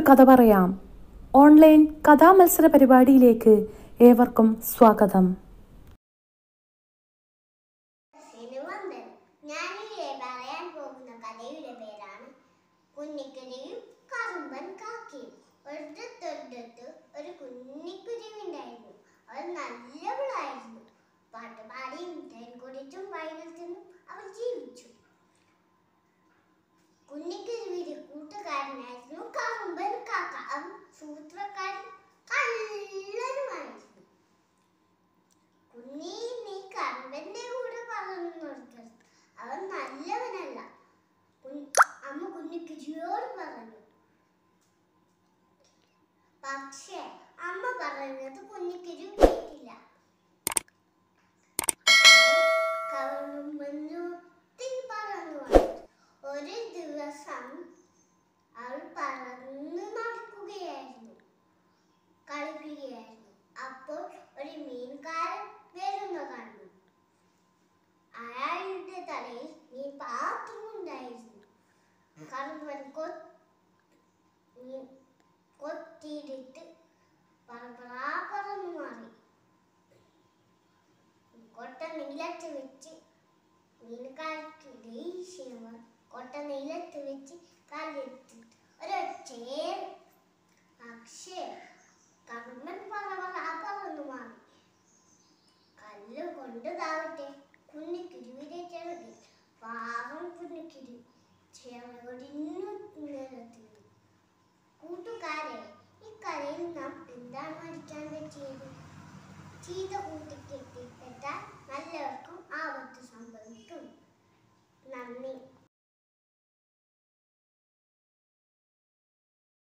കഥ പറയാം ഓൺലൈൻ കഥാമത്സര പരിപാടിയിലേക്ക് ഏവർക്കും സ്വാഗതം സിനിമന്തൻ ഞാനിവിടെ പറയാൻ പോകുന്ന കഥയുടെ പേരാണ് കുഞ്ഞിക്കുരുവിയും കറുമ്പൻ കാക്കയും ഒരിടത്തൊരിടത്ത് ഒരു കുഞ്ഞിക്കുരുവി ഉണ്ടായിരുന്നു അവർ നല്ലവളായിരുന്നു പാട്ടുപാടിയും തേൻ കുടിച്ചും വയലിൽ തിന്നും അവർ ജീവിച്ചു കുഞ്ഞിക്കുരുവിയുടെ കൂട്ടുകാരനായിരുന്നു കറുമ്പൻ കാക്ക അവൻ സൂത്രക്കാരൻ കള്ളനുമായിരുന്നു കുഞ്ഞി നീ കറുമ്പന്റെ കൂടെ പറഞ്ഞു നിർത്തരുത് അവൻ നല്ലവനല്ല കുഞ്ഞ്- അമ്മ കുഞ്ഞിക്കുരിയോട് പറഞ്ഞു പക്ഷേ അമ്മ പറയുന്നത് കുഞ്ഞിക്കുരു കേട്ടില്ല കറുമ്പനൊത്തി പറന്നു വന്നു. ഒരു ദിവസം അവൾ പറന്നു നടക്കുകയായിരുന്നു കളിക്കുകയായിരുന്നു അപ്പോൾ ഒരു മീൻകാരൻ വരുന്ന കണ്ടു അയാളുടെ തലയിൽ മീൻ പാത്രമുണ്ടായിരുന്നു കറുമ്പൻ കൊ- മീൻ കൊത്തിയിട്ട് പറപറാ പറന്നു മാറി കൊട്ട നീലത്ത് വെച്ച് മീൻകാർക്ക് ദേഷ്യം വന്നു. കൊട്ട നീലത്ത് വെച്ച് കാലെടുത്തിട്ട് ഒരൊച്ചേർ പക്ഷേ കർമ്മൻ പറവറ പറന്നു മാറി കല്ല് കൊണ്ടതാവട്ടെ കുഞ്ഞിക്കുരുവിനെ ചിറകി പാവം കുഞ്ഞിക്കുരു ചിറകൊടിഞ്ഞു നിരത്തി കൂട്ടുകാരെ ഈ കഥയിൽ നാം എന്താണ് പഠിക്കാൻ പറ്റിയത് ചീത്ത കൂട്ടിക്കെട്ടിപ്പെട്ടാൽ നല്ലവർക്കും ആപത്ത് സംഭവിക്കും